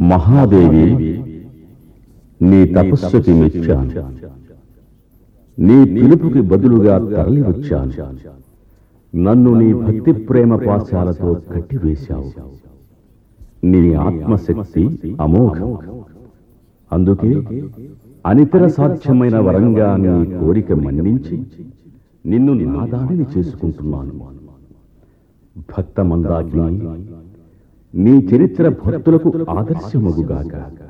మహాదేవి నీ తపస్సుకి మెచ్చాను నీ పిలుపుకి బదులుగా తరలి వచ్చాను నన్ను నీ భక్తి ప్రేమ పాశాలతో కట్టివేశావు నీ ఆత్మశక్తి అమోఘం అందుకే అనితర సాధ్యమైన వరంగా నీ కోరిక మన్నించి నిన్ను నాదానిని చేసుకుంటున్నాను భక్త మందాకిని నీ చరిత్ర భక్తులకు ఆదర్శమగుగాక